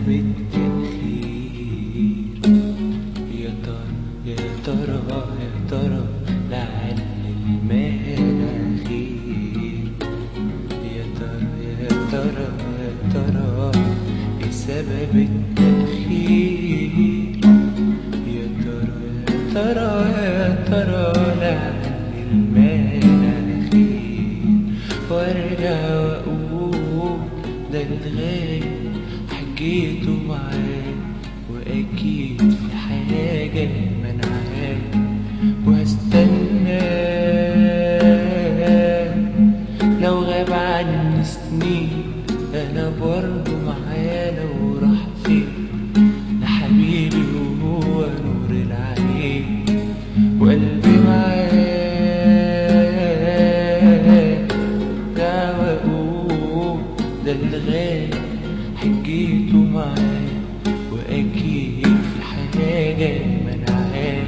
سبب التأخير يا ترى يا ترى يا ترى لعل المناخير يا ترى يا ترى يا ترى ايه سبب التأخير يا ترى يا ترى يا ترى لعل المناخير وارجع واقول ده الغاية حكيته معاه واكيد في حاجة منعاه واستناه لو غاب عني سنين انا برضه معاه لو راح فين ده حبيبي وهو نور العين وقلبي معاه ده واقول ده الغالي حجيته معاه واكيد في حاجة منعاه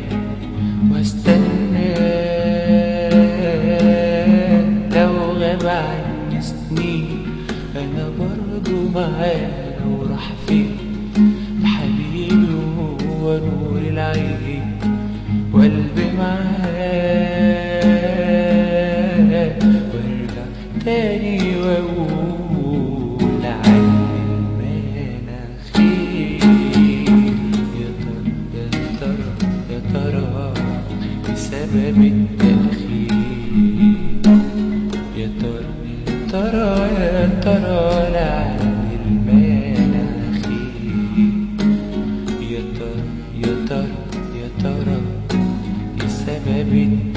واستناه لو غاب عني سنين انا برضه معاه لو راح فين حبيبي وهو نور العين وقلبي معاه وارجع تاني واقول عن المناخير يا ترى يا ترى يا ترى بسبب التأخير يا ترى يا ترى يا ترى لعن المناخير يا ترى يا ترى يا ترى بسبب التأخير